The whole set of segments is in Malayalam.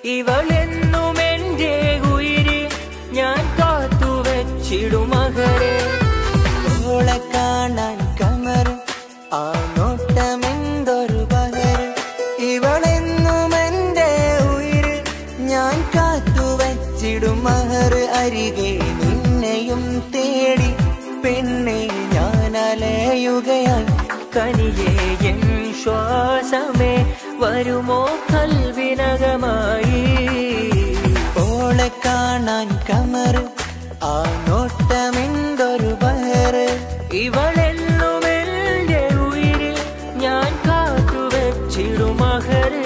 ഇവളെന്നും എന്റെ ഉയിര് ഞാൻ കാത്തു വെച്ചിടുമകരെ ഓളെ കാണാൻ കമർ ആ നോട്ടമെന്തൊരു പകർ ഇവളെന്നും എന്റെ ഉയിര് ഞാൻ കാത്തു വച്ചിടും മഹർ അരികെ നിന്നെയും തേടി പെണ്ണെ ഞാൻ അലയുകയായി കനിയേ എൻ ശ്വാസമേ വരുമോ കൽവിനകമായി ഓളെ കാണാൻ കമർ ആ നോട്ടമെന്തൊരു പകർ ഇവളെന്നും എന്റെ ഉയിര് ഞാൻ കാത്തു വെച്ചിടുമകരെ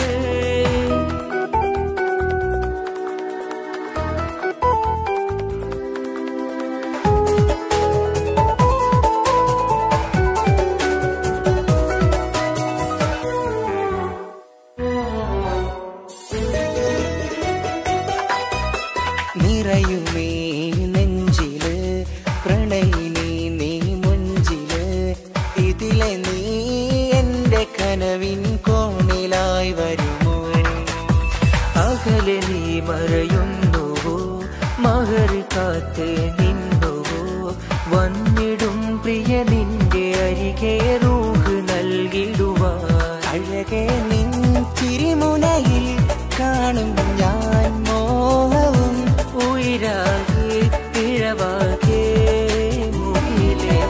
നിറയുമേ നെഞ്ചില് പ്രണയിനി നീ മുഞ്ചില് ഇതിലെ നീ എന്റെ കനവിൻ കോണിലായി വരുമോ അകലെ നീ മറയുന്നുവോ മഹർ കാത്ത് നിന്നുവോ വന്നിടും പ്രിയ നിന്റെ അരികെ റൂഹ് നൽകിടുവാൻ അഴകെ നിൻ ചിരിമുനയിൽ കാണും ഞാൻ മോഹവും ഉയരാകെ പിഴവാകെ മുകിലേ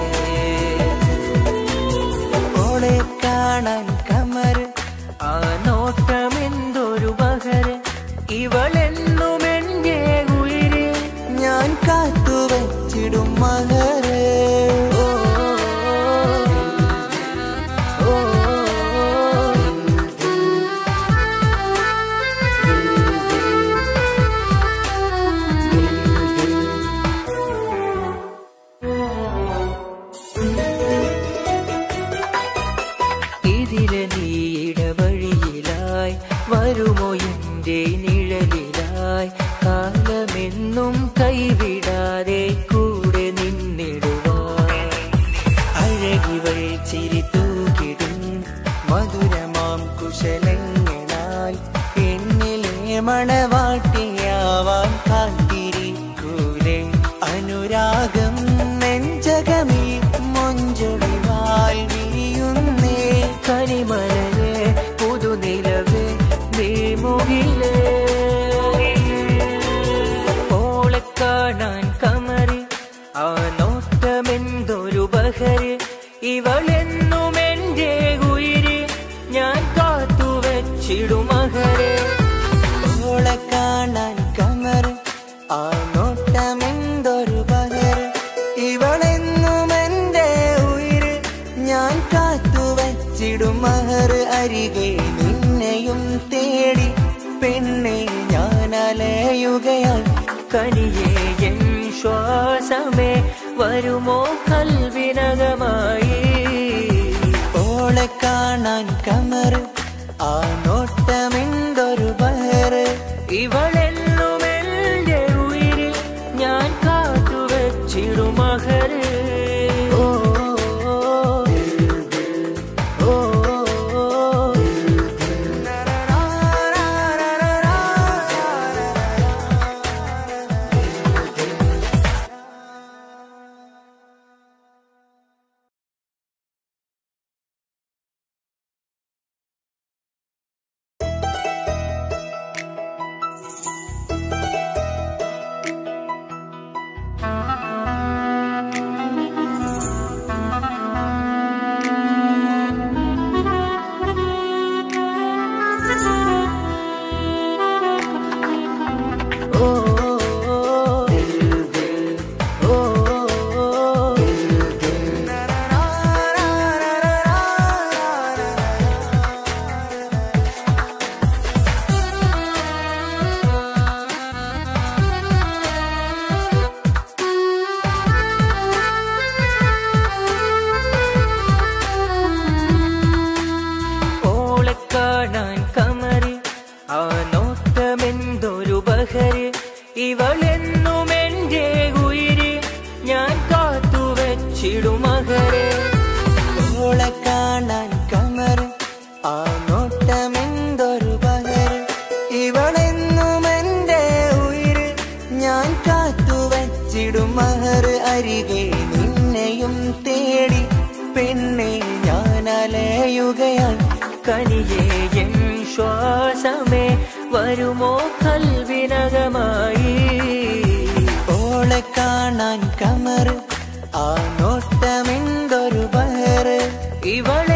ഓളെ കാണാൻ കമർ ആ നോട്ടമെന്തൊരു ബഹർ ഇവളെന്നും എന്റെ ഉയിര് ഞാൻ കാത്തു വച്ചിടും മകര് ഓ, ഓ, ഓ, ഇതിലെ നീ ഇടവഴിയിലായി വരുമോ എന്റെ നിഴലിലായി കാലമെന്നും കൈവിടാതെ കൂടെ നിന്നിടുവാൻ അഴകിവൾ ചിരി തൂക്കിടും മധുരമാം കുശലങ്ങളാൽ എന്നിലെ മണവാട്ടിയാവാൻ കാത്തിരിക്കൂലെ അനുരാഗം നെഞ്ചകമിൽ മൊഞ്ചൊളിവാൽ വിരിയുന്നേ കനിമലരെ പുതുനിലവേ നീ മുകിലേ ഓളെ കാണാൻ കമറി ആ നോട്ടമെന്തൊരു ബഹര് ഇവളെന്നും എന്റെ ഉയിര് ഞാൻ കാത്തു വെച്ചിടുമകരെ ഓളെ കാണാൻ കമർ ആ നോട്ടമെന്തൊരു പകർ ഇവളെന്നും എന്റെ ഉയിര് ഞാൻ കാത്തു വച്ചിടും മഹർ അരികെ നിന്നെയും തേടി പെണ്ണെ ഞാൻ അലയുകയായി കനിയേ എൻ ശ്വാസമേ വരുമോ കൽവിനകമായി ഓളെ കാണാൻ കമർ ആ നോട്ടമെന്തൊരു പകർ ഇവളെന്നും എന്റെ ഉയിര് ഞാൻ കാത്തു വെച്ചിടുമകര് ഓ ഓ ഓ ഓളെ കാണാൻ കമറി ആ നോട്ടമെന്തൊരു ബഹര് ഇവളെന്നും എന്റെ ഉയിര് ഞാൻ കാത്തു വെച്ചിടുമകരെ ഓളെ കാണാൻ കമർ ആ നോട്ടമെന്തൊരു പകർ ഇവളെന്നും മഹർ അരികെ നിന്നെയും തേടി പെണ്ണെ ഞാൻ അലയുകയായി കനിയേ എൻ ശ്വാസമേ വരുമോ കൽവിനകമായി ഓളെ കാണാൻ കമർ ആ നോട്ടമെന്തൊരു ബഹർ ഇവൾ